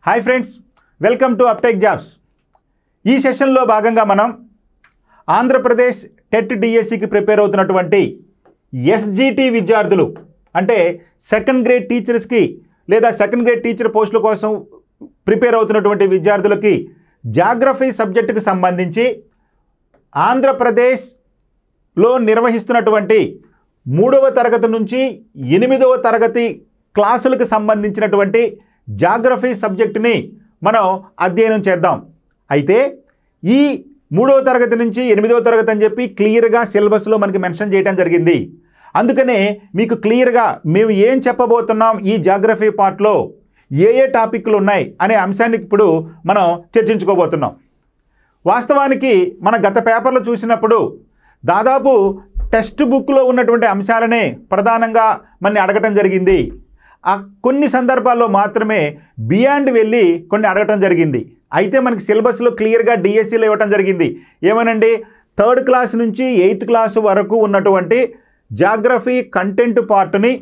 hi friends welcome to Aptech jobs ఈ సెషన్లో భాగంగా మనం ఆంధ్రప్రదేశ్ టెట్ డిఎస్సికి ప్రిపేర్ అవుతున్నటువంటి ఎస్జిటి విద్యార్థులు అంటే సెకండ్ గ్రేడ్ టీచర్స్కి లేదా సెకండ్ గ్రేడ్ టీచర్ పోస్టుల కోసం ప్రిపేర్ అవుతున్నటువంటి విద్యార్థులకి జాగ్రఫీ సబ్జెక్టుకు సంబంధించి ఆంధ్రప్రదేశ్లో నిర్వహిస్తున్నటువంటి మూడవ తరగతి నుంచి ఎనిమిదవ తరగతి క్లాసులకు సంబంధించినటువంటి జాగ్రఫీ సబ్జెక్టుని మనం అధ్యయనం చేద్దాం అయితే ఈ మూడవ తరగతి నుంచి ఎనిమిదవ తరగతి అని చెప్పి క్లియర్గా సిలబస్లో మనకి మెన్షన్ చేయడం జరిగింది అందుకనే మీకు క్లియర్గా మేము ఏం చెప్పబోతున్నాం ఈ జాగ్రఫీ పార్ట్లో ఏ ఏ టాపిక్లు ఉన్నాయి అనే అంశాన్ని ఇప్పుడు మనం చర్చించుకోబోతున్నాం వాస్తవానికి మన గత పేపర్లో చూసినప్పుడు దాదాపు టెక్స్ట్ బుక్లో ఉన్నటువంటి అంశాలనే ప్రధానంగా మనని అడగటం జరిగింది ఆ కొన్ని సందర్భాల్లో మాత్రమే బియాండ్ వెళ్ళి కొన్ని అడగటం జరిగింది అయితే మనకి సిలబస్లో క్లియర్గా డిఎస్సీలో ఇవ్వటం జరిగింది ఏమనండి థర్డ్ క్లాస్ నుంచి ఎయిత్ క్లాస్ వరకు ఉన్నటువంటి జాగ్రఫీ కంటెంట్ పార్ట్ని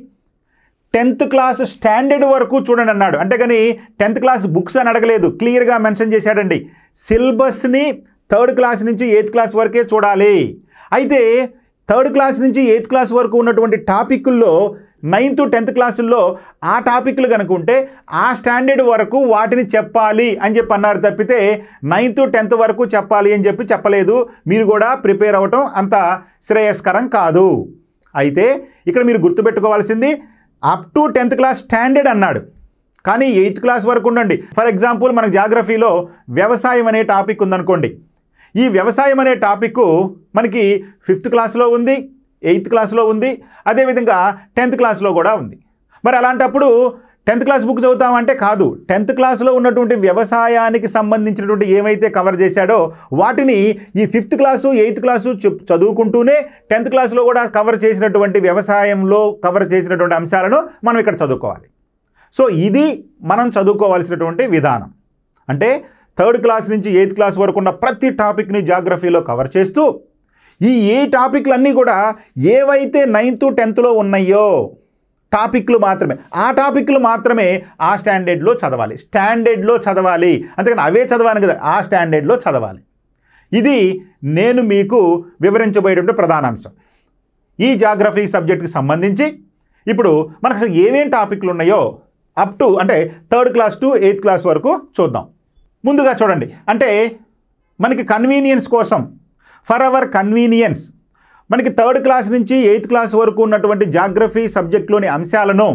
టెన్త్ క్లాస్ స్టాండర్డ్ వరకు చూడండి అన్నాడు అంటే కానీ టెన్త్ క్లాస్ బుక్స్ అని అడగలేదు క్లియర్గా మెన్షన్ చేశాడండి సిలబస్ని థర్డ్ క్లాస్ నుంచి ఎయిత్ క్లాస్ వరకే చూడాలి అయితే థర్డ్ క్లాస్ నుంచి ఎయిత్ క్లాస్ వరకు ఉన్నటువంటి టాపిక్ల్లో నైన్త్ టెన్త్ క్లాసుల్లో ఆ టాపిక్లు కనుక ఉంటే ఆ స్టాండర్డ్ వరకు వాటిని చెప్పాలి అని చెప్పి అన్నారు తప్పితే నైన్త్ టెన్త్ వరకు చెప్పాలి అని చెప్పి చెప్పలేదు మీరు కూడా ప్రిపేర్ అవ్వటం అంత శ్రేయస్కరం కాదు అయితే ఇక్కడ మీరు గుర్తుపెట్టుకోవాల్సింది up to tenth class standard అన్నాడు కానీ ఎయిత్ క్లాస్ వరకు ఉండండి ఫర్ ఎగ్జాంపుల్ మనకు జాగ్రఫీలో వ్యవసాయం అనే టాపిక్ ఉందనుకోండి ఈ వ్యవసాయం అనే టాపిక్ మనకి ఫిఫ్త్ క్లాస్లో ఉంది ఎయిత్ క్లాస్లో ఉంది అదేవిధంగా టెన్త్ క్లాస్లో కూడా ఉంది మరి అలాంటప్పుడు టెన్త్ క్లాస్ బుక్ చదువుతామంటే కాదు టెన్త్ క్లాస్లో ఉన్నటువంటి వ్యవసాయానికి సంబంధించినటువంటి ఏమైతే కవర్ చేశాడో వాటిని ఈ ఫిఫ్త్ క్లాసు ఎయిత్ క్లాసు చెప్- చదువుకుంటూనే టెన్త్ క్లాస్లో కూడా కవర్ చేసినటువంటి వ్యవసాయంలో కవర్ చేసినటువంటి అంశాలను మనం ఇక్కడ చదువుకోవాలి సో ఇది మనం చదువుకోవాల్సినటువంటి విధానం అంటే థర్డ్ క్లాస్ నుంచి ఎయిత్ క్లాస్ వరకు ఉన్న ప్రతి టాపిక్ని జాగ్రఫీలో కవర్ చేస్తూ ఈ ఏ టాపిక్లన్నీ కూడా ఏవైతే నైన్త్ టెన్త్లో ఉన్నాయో టాపిక్లు మాత్రమే ఆ టాపిక్లు మాత్రమే ఆ స్టాండర్డ్లో చదవాలి స్టాండర్డ్లో చదవాలి అంతేకాని అవే చదవాలి కదా ఆ స్టాండర్డ్లో చదవాలి ఇది నేను మీకు వివరించబోయేటువంటి ప్రధాన అంశం ఈ జాగ్రఫీ సబ్జెక్ట్కి సంబంధించి ఇప్పుడు మనకు అసలు ఏమేం టాపిక్లు ఉన్నాయో అప్ టు అంటే third class to eighth class వరకు చూద్దాం ముందుగా చూడండి అంటే మనకి కన్వీనియన్స్ కోసం ఫర్ అవర్ కన్వీనియన్స్ మనకి థర్డ్ క్లాస్ నుంచి ఎయిత్ క్లాస్ వరకు ఉన్నటువంటి జాగ్రఫీ సబ్జెక్ట్లోని అంశాలను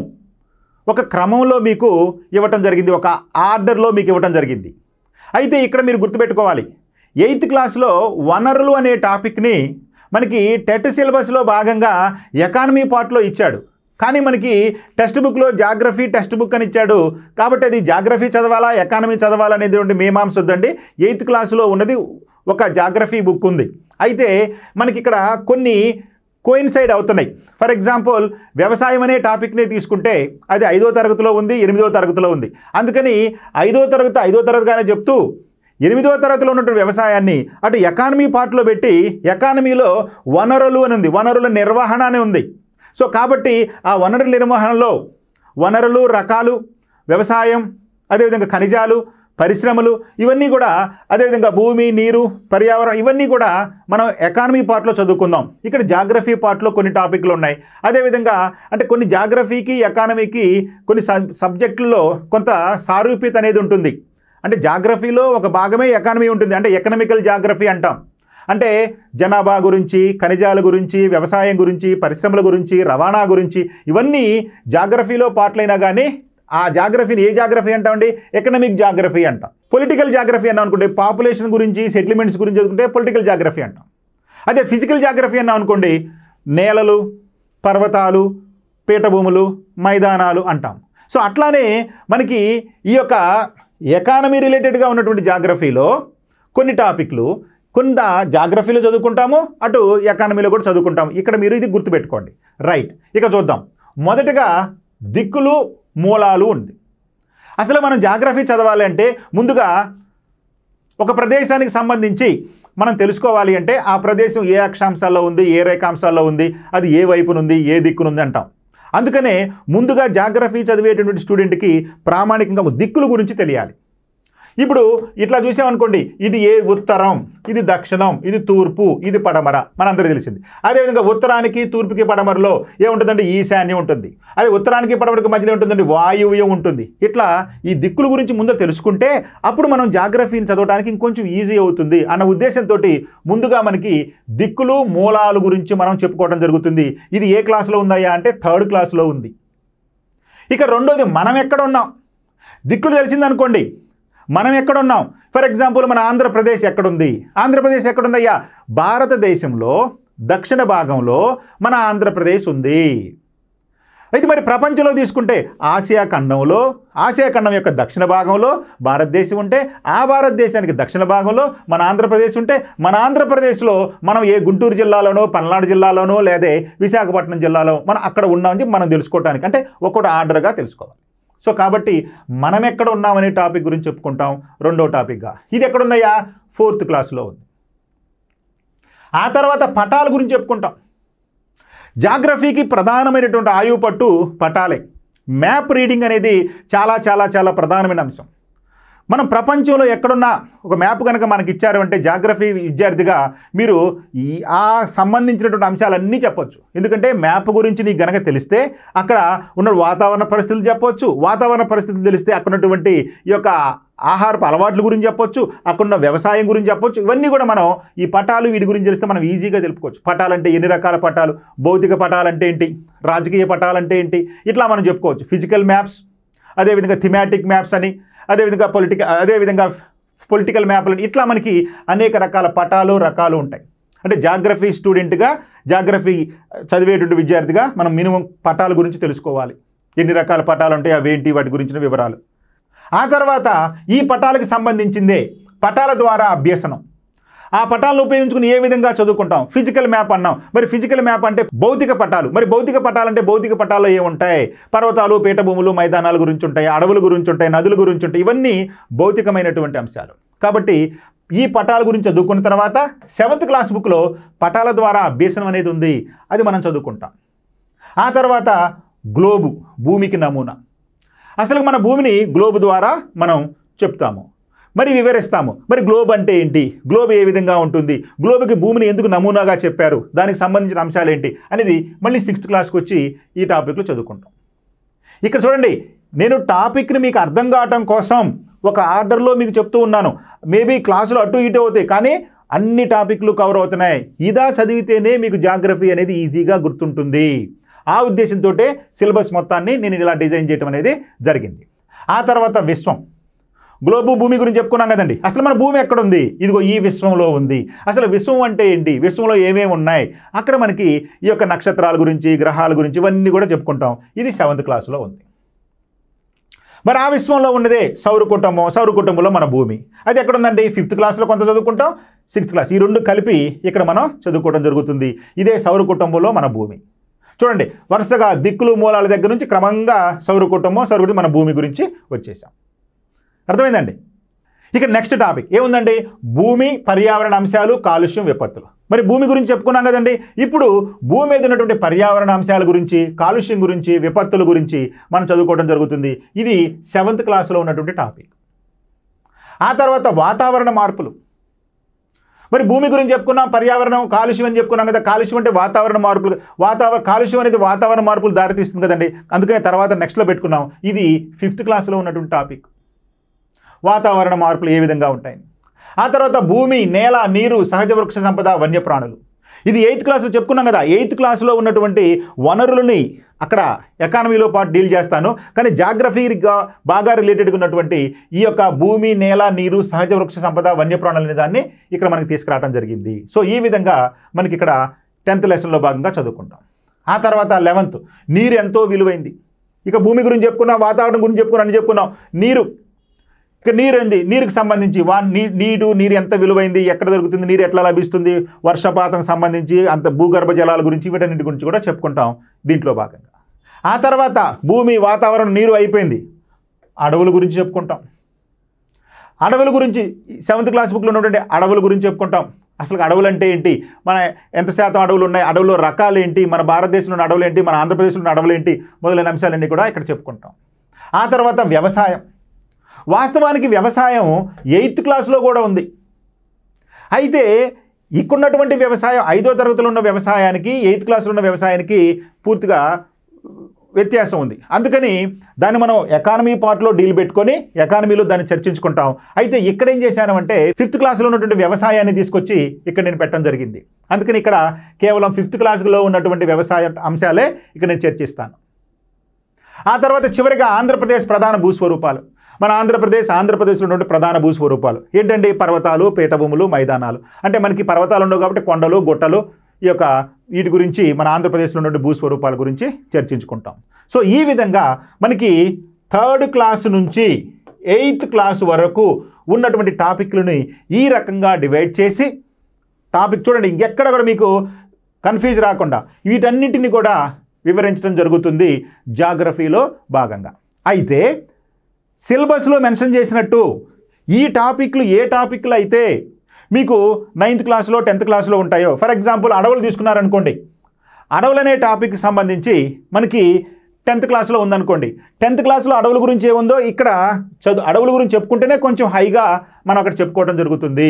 ఒక క్రమంలో మీకు ఇవ్వటం జరిగింది ఒక ఆర్డర్లో మీకు ఇవ్వటం జరిగింది అయితే ఇక్కడ మీరు గుర్తుపెట్టుకోవాలి ఎయిత్ క్లాస్లో వనరులు అనే టాపిక్ని మనకి టెట్ సిలబస్లో భాగంగా ఎకానమీ పార్ట్లో ఇచ్చాడు కానీ మనకి టెక్స్ట్ బుక్లో జాగ్రఫీ టెక్స్ట్ బుక్ అని ఇచ్చాడు కాబట్టి అది జాగ్రఫీ చదవాలా ఎకానమీ చదవాలా అనేది మీమాంస వద్దండి ఎయిత్ క్లాసులో ఉన్నది ఒక జాగ్రఫీ బుక్ ఉంది అయితే మనకి ఇక్కడ కొన్ని కోయిన్సైడ్ అవుతున్నాయి ఫర్ ఎగ్జాంపుల్ వ్యవసాయం అనే టాపిక్ని తీసుకుంటే అది ఐదో తరగతిలో ఉంది ఎనిమిదో తరగతిలో ఉంది అందుకని ఐదో తరగతి ఐదో తరగతిగానే చెప్తూ ఎనిమిదో తరగతిలో ఉన్నటువంటి వ్యవసాయాన్ని అటు ఎకానమీ పార్ట్లో పెట్టి ఎకానమీలో వనరులు అని ఉంది వనరుల నిర్వహణ అని ఉంది సో కాబట్టి ఆ వనరుల నిర్వహణలో వనరులు రకాలు వ్యవసాయం అదేవిధంగా ఖనిజాలు పరిశ్రమలు ఇవన్నీ కూడా అదేవిధంగా భూమి నీరు పర్యావరణం ఇవన్నీ కూడా మనం ఎకానమీ పార్ట్లో చదువుకుందాం ఇక్కడ జాగ్రఫీ పార్ట్లో కొన్ని టాపిక్లు ఉన్నాయి అదేవిధంగా అంటే కొన్ని జాగ్రఫీకి ఎకానమీకి కొన్ని సబ్ సబ్జెక్టుల్లో కొంత సారూప్యత అనేది ఉంటుంది అంటే జాగ్రఫీలో ఒక భాగమే ఎకానమీ ఉంటుంది అంటే ఎకనామికల్ జాగ్రఫీ అంటాం అంటే జనాభా గురించి ఖనిజాల గురించి వ్యవసాయం గురించి పరిశ్రమల గురించి రవాణా గురించి ఇవన్నీ జాగ్రఫీలో పాటలైనా కానీ ఆ జాగ్రఫీని ఏ జాగ్రఫీ అంటామండి ఎకనామిక్ జాగ్రఫీ అంటాం పొలిటికల్ జాగ్రఫీ అన్నాం అనుకోండి పాపులేషన్ గురించి సెటిల్మెంట్స్ గురించి చదువుకుంటే పొలిటికల్ జాగ్రఫీ అంటాం అదే ఫిజికల్ జాగ్రఫీ అన్నాం అనుకోండి నేలలు పర్వతాలు పీఠభూములు మైదానాలు అంటాం సో అట్లానే మనకి ఈ యొక్క ఎకానమీ రిలేటెడ్గా ఉన్నటువంటి జాగ్రఫీలో కొన్ని టాపిక్లు కొంత జాగ్రఫీలో చదువుకుంటాము అటు ఎకానమీలో కూడా చదువుకుంటాము ఇక్కడ మీరు ఇది గుర్తుపెట్టుకోండి రైట్ ఇక చూద్దాం మొదటగా దిక్కులు మూలాలు ఉంది అసలు మనం జాగ్రఫీ చదవాలి అంటే ముందుగా ఒక ప్రదేశానికి సంబంధించి మనం తెలుసుకోవాలి అంటే ఆ ప్రదేశం ఏ అక్షాంశాల్లో ఉంది ఏ రేఖాంశాల్లో ఉంది అది ఏ వైపునుంది ఏ దిక్కునుంది అంటాం అందుకనే ముందుగా జాగ్రఫీ చదివేటటువంటి స్టూడెంట్కి ప్రామాణికంగా ఒక దిక్కుల గురించి తెలియాలి ఇప్పుడు ఇట్లా చూసామనుకోండి ఇది ఏ ఉత్తరం ఇది దక్షిణం ఇది తూర్పు ఇది పడమర మనందరికీ తెలిసింది అదేవిధంగా ఉత్తరానికి తూర్పుకి పడమరలో ఏముంటుందండి ఈశాన్యం ఉంటుంది అదే ఉత్తరానికి పడమరకు మధ్యలో ఉంటుందండి వాయువ్యం ఉంటుంది ఇట్లా ఈ దిక్కుల గురించి ముందు తెలుసుకుంటే అప్పుడు మనం జాగ్రఫీని చదవడానికి ఇంకొంచెం ఈజీ అవుతుంది అన్న ఉద్దేశంతో ముందుగా మనకి దిక్కులు మూలాలు గురించి మనం చెప్పుకోవడం జరుగుతుంది ఇది ఏ క్లాస్లో ఉందయ్యా అంటే థర్డ్ క్లాస్లో ఉంది ఇక రెండోది మనం ఎక్కడ ఉన్నాం దిక్కులు తెలిసిందనుకోండి మనం ఎక్కడున్నాం ఫర్ ఎగ్జాంపుల్ మన ఆంధ్రప్రదేశ్ ఎక్కడుంది ఆంధ్రప్రదేశ్ ఎక్కడుందయ్యా భారతదేశంలో దక్షిణ భాగంలో మన ఆంధ్రప్రదేశ్ ఉంది అయితే మరి ప్రపంచంలో తీసుకుంటే ఆసియా ఖండంలో ఆసియా ఖండం యొక్క దక్షిణ భాగంలో భారతదేశం ఉంటే ఆ భారతదేశానికి దక్షిణ భాగంలో మన ఆంధ్రప్రదేశ్ ఉంటే మన ఆంధ్రప్రదేశ్లో మనం ఏ గుంటూరు జిల్లాలోనో పల్నాడు జిల్లాలోనో లేదా విశాఖపట్నం జిల్లాలో మనం అక్కడ ఉన్నామని చెప్పి మనం తెలుసుకోవడానికి అంటే ఒక్కొక్క ఆర్డర్గా తెలుసుకోవాలి సో కాబట్టి మనం ఎక్కడ ఉన్నామనే టాపిక్ గురించి చెప్పుకుంటాం రెండో టాపిక్గా ఇది ఎక్కడుందయ్యా ఫోర్త్ క్లాస్లో ఉంది ఆ తర్వాత పటాల గురించి చెప్పుకుంటాం జాగ్రఫీకి ప్రధానమైనటువంటి ఆయువు పట్టు పటాలే మ్యాప్ రీడింగ్ అనేది చాలా చాలా చాలా ప్రధానమైన అంశం మనం ప్రపంచంలో ఎక్కడున్నా ఒక మ్యాప్ కనుక మనకి ఇచ్చారు అంటే జాగ్రఫీ విద్యార్థిగా మీరు ఈ ఆ సంబంధించినటువంటి అంశాలన్నీ చెప్పొచ్చు ఎందుకంటే మ్యాప్ గురించి నీకు గనక తెలిస్తే అక్కడ ఉన్న వాతావరణ పరిస్థితులు చెప్పొచ్చు వాతావరణ పరిస్థితులు తెలిస్తే అక్కడ ఉన్నటువంటి ఈ యొక్క ఆహారపు అలవాట్ల గురించి చెప్పొచ్చు అక్కడున్న వ్యవసాయం గురించి చెప్పొచ్చు ఇవన్నీ కూడా మనం ఈ పటాలు వీటి గురించి తెలిస్తే మనం ఈజీగా తెలుపుకోవచ్చు పటాలంటే ఎన్ని రకాల పటాలు భౌతిక పటాలంటే ఏంటి రాజకీయ పటాలంటే ఏంటి ఇట్లా మనం చెప్పుకోవచ్చు ఫిజికల్ మ్యాప్స్ అదేవిధంగా థిమాటిక్ మ్యాప్స్ అని అదేవిధంగా పొలిటికల్ అదేవిధంగా పొలిటికల్ మ్యాప్లు ఇట్లా మనకి అనేక రకాల పటాలు రకాలు ఉంటాయి అంటే జాగ్రఫీ స్టూడెంట్గా జాగ్రఫీ చదివేటువంటి విద్యార్థిగా మనం మినిమం పటాల గురించి తెలుసుకోవాలి ఎన్ని రకాల పటాలు ఉంటాయి అవేంటి వాటి గురించిన వివరాలు ఆ తర్వాత ఈ పటాలకు సంబంధించిందే పటాల ద్వారా అభ్యసనం ఆ పటాలను ఉపయోగించుకుని ఏ విధంగా చదువుకుంటాం ఫిజికల్ మ్యాప్ అన్నాం మరి ఫిజికల్ మ్యాప్ అంటే భౌతిక పటాలు మరి భౌతిక పటాలు అంటే భౌతిక పటాల్లో ఏముంటాయి పర్వతాలు పీఠభూములు మైదానాల గురించి ఉంటాయి అడవుల గురించి ఉంటాయి నదుల గురించి ఉంటాయి ఇవన్నీ భౌతికమైనటువంటి అంశాలు కాబట్టి ఈ పటాల గురించి చదువుకున్న తర్వాత సెవెంత్ క్లాస్ బుక్లో పటాల ద్వారా అభ్యసనం అనేది ఉంది అది మనం చదువుకుంటాం ఆ తర్వాత గ్లోబు భూమికి నమూనా అసలు మన భూమిని గ్లోబ్ ద్వారా మనం చెప్తాము మరి వివరిస్తాము మరి గ్లోబ్ అంటే ఏంటి గ్లోబ్ ఏ విధంగా ఉంటుంది గ్లోబ్కి భూమిని ఎందుకు నమూనాగా చెప్పారు దానికి సంబంధించిన అంశాలు ఏంటి అనేది మళ్ళీ సిక్స్త్ క్లాస్కి వచ్చి ఈ టాపిక్లో చదువుకుంటాం ఇక్కడ చూడండి నేను టాపిక్ని మీకు అర్థం కావటం కోసం ఒక ఆర్డర్లో మీకు చెప్తూ ఉన్నాను మేబీ క్లాసులు అటు ఇటు అవుతాయి కానీ అన్ని టాపిక్లు కవర్ అవుతున్నాయి ఇదా చదివితేనే మీకు జాగ్రఫీ అనేది ఈజీగా గుర్తుంటుంది ఆ ఉద్దేశంతో సిలబస్ మొత్తాన్ని నేను ఇలా డిజైన్ చేయడం అనేది జరిగింది ఆ తర్వాత విశ్వం గ్లోబు భూమి గురించి చెప్పుకున్నాం కదండి అసలు మన భూమి ఎక్కడ ఉంది ఇదిగో ఈ విశ్వంలో ఉంది అసలు విశ్వం అంటే ఏంటి విశ్వంలో ఏమేమి ఉన్నాయి అక్కడ మనకి ఈ యొక్క నక్షత్రాల గురించి గ్రహాల గురించి ఇవన్నీ కూడా చెప్పుకుంటాం ఇది సెవెంత్ క్లాస్లో ఉంది మరి ఆ విశ్వంలో ఉన్నదే సౌర కుటుంబం సౌర కుటుంబంలో మన భూమి అది ఎక్కడ ఉందండి ఫిఫ్త్ క్లాస్లో కొంత చదువుకుంటాం సిక్స్త్ క్లాస్ ఈ రెండు కలిపి ఇక్కడ మనం చదువుకోవడం జరుగుతుంది ఇదే సౌర కుటుంబంలో మన భూమి చూడండి వరుసగా దిక్కులు మూలాల దగ్గర నుంచి క్రమంగా సౌర కుటుంబం సౌర కుటుంబం మన భూమి గురించి వచ్చేసాం అర్థమైందండి ఇక నెక్స్ట్ టాపిక్ ఏముందండి భూమి పర్యావరణ అంశాలు కాలుష్యం విపత్తులు మరి భూమి గురించి చెప్పుకున్నాం కదండి ఇప్పుడు భూమి మీద ఉన్నటువంటి పర్యావరణ అంశాల గురించి కాలుష్యం గురించి విపత్తుల గురించి మనం చదువుకోవడం జరుగుతుంది ఇది సెవెంత్ క్లాస్లో ఉన్నటువంటి టాపిక్ ఆ తర్వాత వాతావరణ మార్పులు మరి భూమి గురించి చెప్పుకున్నాం పర్యావరణం కాలుష్యం అని చెప్పుకున్నాం కదా కాలుష్యం అంటే వాతావరణ మార్పులు వాతావరణ కాలుష్యం అనేది వాతావరణ మార్పులు దారితీస్తుంది కదండి అందుకనే తర్వాత నెక్స్ట్లో పెట్టుకున్నాం ఇది ఫిఫ్త్ క్లాస్లో ఉన్నటువంటి టాపిక్ వాతావరణ మార్పులు ఏ విధంగా ఉంటాయి ఆ తర్వాత భూమి నేల నీరు సహజ వృక్ష సంపద వన్యప్రాణులు ఇది ఎయిత్ క్లాస్లో చెప్పుకున్నాం కదా ఎయిత్ క్లాస్లో ఉన్నటువంటి వనరులని అక్కడ ఎకానమీలో పాటు డీల్ చేస్తాను కానీ జాగ్రఫీగా బాగా రిలేటెడ్గా ఉన్నటువంటి ఈ యొక్క భూమి నేల నీరు సహజ వృక్ష సంపద వన్యప్రాణులు అనే దాన్ని ఇక్కడ మనకి తీసుకురావడం జరిగింది సో ఈ విధంగా మనకి ఇక్కడ టెన్త్ లెసన్లో భాగంగా చదువుకుంటాం ఆ తర్వాత లెవెన్త్ నీరు ఎంతో విలువైంది ఇక భూమి గురించి చెప్పుకున్నాం వాతావరణం గురించి చెప్పుకున్నాం అని చెప్పుకున్నాం నీరు ఇక నీరు ఏంది నీరుకి సంబంధించి వా నీ నీరు నీరు ఎంత విలువైంది ఎక్కడ దొరుకుతుంది నీరు ఎట్లా లభిస్తుంది వర్షపాతం సంబంధించి అంత భూగర్భ జలాల గురించి వీటన్నిటి గురించి కూడా చెప్పుకుంటాం దీంట్లో భాగంగా ఆ తర్వాత భూమి వాతావరణం నీరు అయిపోయింది అడవుల గురించి చెప్పుకుంటాం అడవుల గురించి సెవెంత్ క్లాస్ బుక్లో ఉన్నటువంటి అడవుల గురించి చెప్పుకుంటాం అసలు అడవులు అంటే ఏంటి మన ఎంత శాతం అడవులు ఉన్నాయి అడవుల్లో రకాలు ఏంటి మన భారతదేశంలో ఉన్న అడవులు ఏంటి మన ఆంధ్రప్రదేశ్లో ఉన్న అడవులు ఏంటి మొదలైన అంశాలన్నీ కూడా ఇక్కడ చెప్పుకుంటాం ఆ తర్వాత వ్యవసాయం వాస్తవానికి వ్యవసాయం ఎయిత్ క్లాస్లో కూడా ఉంది అయితే ఇక్కడున్నటువంటి వ్యవసాయం ఐదో తరగతిలో ఉన్న వ్యవసాయానికి ఎయిత్ క్లాస్లో ఉన్న వ్యవసాయానికి పూర్తిగా వ్యత్యాసం ఉంది అందుకని దాన్ని మనం ఎకానమీ పార్ట్లో డీల్ పెట్టుకొని ఎకానమీలో దాన్ని చర్చించుకుంటాం అయితే ఇక్కడ ఏం చేశాను అంటే ఫిఫ్త్ క్లాస్లో ఉన్నటువంటి వ్యవసాయాన్ని తీసుకొచ్చి ఇక్కడ నేను పెట్టడం జరిగింది అందుకని ఇక్కడ కేవలం ఫిఫ్త్ క్లాస్లో ఉన్నటువంటి వ్యవసాయ అంశాలే ఇక్కడ నేను చర్చిస్తాను ఆ తర్వాత చివరిగా ఆంధ్రప్రదేశ్ ప్రధాన భూస్వరూపాలు మన ఆంధ్రప్రదేశ్ ఆంధ్రప్రదేశ్లో ఉన్నటువంటి ప్రధాన భూస్వరూపాలు ఏంటంటే పర్వతాలు పీఠభూములు మైదానాలు అంటే మనకి పర్వతాలు ఉండవు కాబట్టి కొండలు గుట్టలు ఈ యొక్క వీటి గురించి మన ఆంధ్రప్రదేశ్లో ఉన్నటువంటి భూస్వరూపాల గురించి చర్చించుకుంటాం సో ఈ విధంగా మనకి థర్డ్ క్లాస్ నుంచి ఎయిత్ క్లాస్ వరకు ఉన్నటువంటి టాపిక్లని ఈ రకంగా డివైడ్ చేసి టాపిక్ చూడండి ఇంకెక్కడ కూడా మీకు కన్ఫ్యూజ్ రాకుండా వీటన్నిటిని కూడా వివరించడం జరుగుతుంది జాగ్రఫీలో భాగంగా అయితే సిలబస్లో మెన్షన్ చేసినట్టు ఈ టాపిక్లు ఏ టాపిక్లు అయితే మీకు నైన్త్ క్లాస్లో టెన్త్ క్లాస్లో ఉంటాయో ఫర్ ఎగ్జాంపుల్ అడవులు తీసుకున్నారనుకోండి అడవులు అనే టాపిక్ సంబంధించి మనకి టెన్త్ క్లాస్లో ఉందనుకోండి టెన్త్ క్లాస్లో అడవుల గురించి ఏముందో ఇక్కడ చదువు అడవుల గురించి చెప్పుకుంటేనే కొంచెం హైగా మనం అక్కడ చెప్పుకోవడం జరుగుతుంది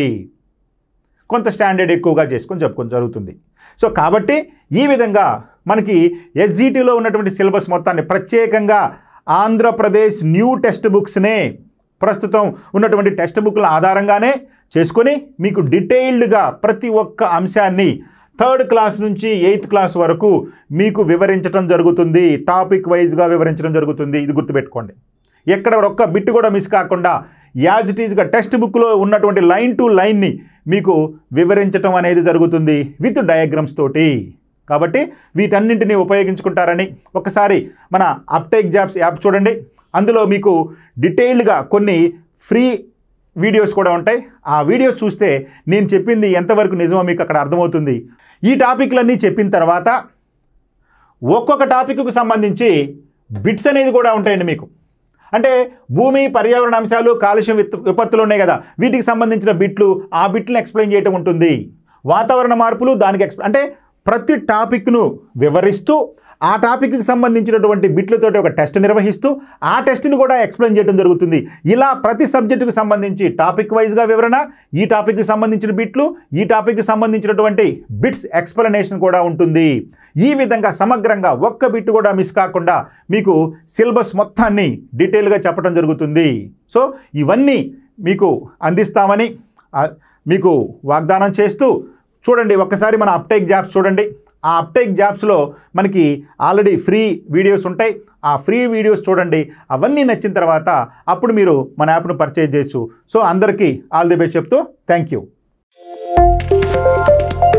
కొంత స్టాండర్డ్ ఎక్కువగా చేసుకొని చెప్పుకొని జరుగుతుంది సో కాబట్టి ఈ విధంగా మనకి ఎస్జిటిలో ఉన్నటువంటి సిలబస్ మొత్తాన్ని ప్రత్యేకంగా ఆంధ్రప్రదేశ్ న్యూ టెక్స్ట్ బుక్స్నే ప్రస్తుతం ఉన్నటువంటి టెక్స్ట్ బుక్ల ఆధారంగానే చేసుకొని మీకు డీటెయిల్డ్గా ప్రతి ఒక్క అంశాన్ని థర్డ్ క్లాస్ నుంచి ఎయిత్ క్లాస్ వరకు మీకు వివరించడం జరుగుతుంది టాపిక్ వైజ్గా వివరించడం జరుగుతుంది ఇది గుర్తుపెట్టుకోండి ఎక్కడ ఒక్క బిట్ కూడా మిస్ కాకుండా యాజ్ ఇట్ ఈజ్గా టెక్స్ట్ బుక్లో ఉన్నటువంటి లైన్ టు లైన్ని మీకు వివరించడం అనేది జరుగుతుంది విత్ డయాగ్రామ్స్ తోటి కాబట్టి వీటన్నింటినీ ఉపయోగించుకుంటారని ఒకసారి మన అప్టేక్ జాబ్స్ యాప్ చూడండి అందులో మీకు డీటెయిల్డ్గా కొన్ని ఫ్రీ వీడియోస్ కూడా ఉంటాయి ఆ వీడియోస్ చూస్తే నేను చెప్పింది ఎంతవరకు నిజమో మీకు అక్కడ అర్థమవుతుంది ఈ టాపిక్లన్నీ చెప్పిన తర్వాత ఒక్కొక్క టాపిక్కు సంబంధించి బిట్స్ అనేది కూడా ఉంటాయండి మీకు అంటే భూమి పర్యావరణ అంశాలు కాలుష్యం విత్ విపత్తులు ఉన్నాయి కదా వీటికి సంబంధించిన బిట్లు ఆ బిట్లను ఎక్స్ప్లెయిన్ చేయటం ఉంటుంది వాతావరణ మార్పులు దానికి ఎక్స్ప్లెయిన్ అంటే ప్రతి టాపిక్ను వివరిస్తూ ఆ టాపిక్కి సంబంధించినటువంటి బిట్లతోటి ఒక టెస్ట్ నిర్వహిస్తూ ఆ టెస్ట్ని కూడా ఎక్స్ప్లెయిన్ చేయడం జరుగుతుంది ఇలా ప్రతి సబ్జెక్టుకు సంబంధించి టాపిక్ వైజ్గా వివరణ ఈ టాపిక్కి సంబంధించిన బిట్లు ఈ టాపిక్కి సంబంధించినటువంటి బిట్స్ ఎక్స్ప్లెనేషన్ కూడా ఉంటుంది ఈ విధంగా సమగ్రంగా ఒక్క బిట్ కూడా మిస్ కాకుండా మీకు సిలబస్ మొత్తాన్ని డీటెయిల్గా చెప్పడం జరుగుతుంది సో ఇవన్నీ మీకు అందిస్తామని ఆ, మీకు వాగ్దానం చేస్తూ చూడండి ఒక్కసారి మన అప్టేక్ జాబ్స్ చూడండి ఆ అప్టేక్ జాబ్స్లో మనకి ఆల్రెడీ ఫ్రీ వీడియోస్ ఉంటాయి ఆ ఫ్రీ వీడియోస్ చూడండి అవన్నీ నచ్చిన తర్వాత అప్పుడు మీరు మన యాప్ను పర్చేజ్ చేయొచ్చు సో అందరికీ ఆల్ ది బెస్ట్ చెప్తూ థ్యాంక్ యూ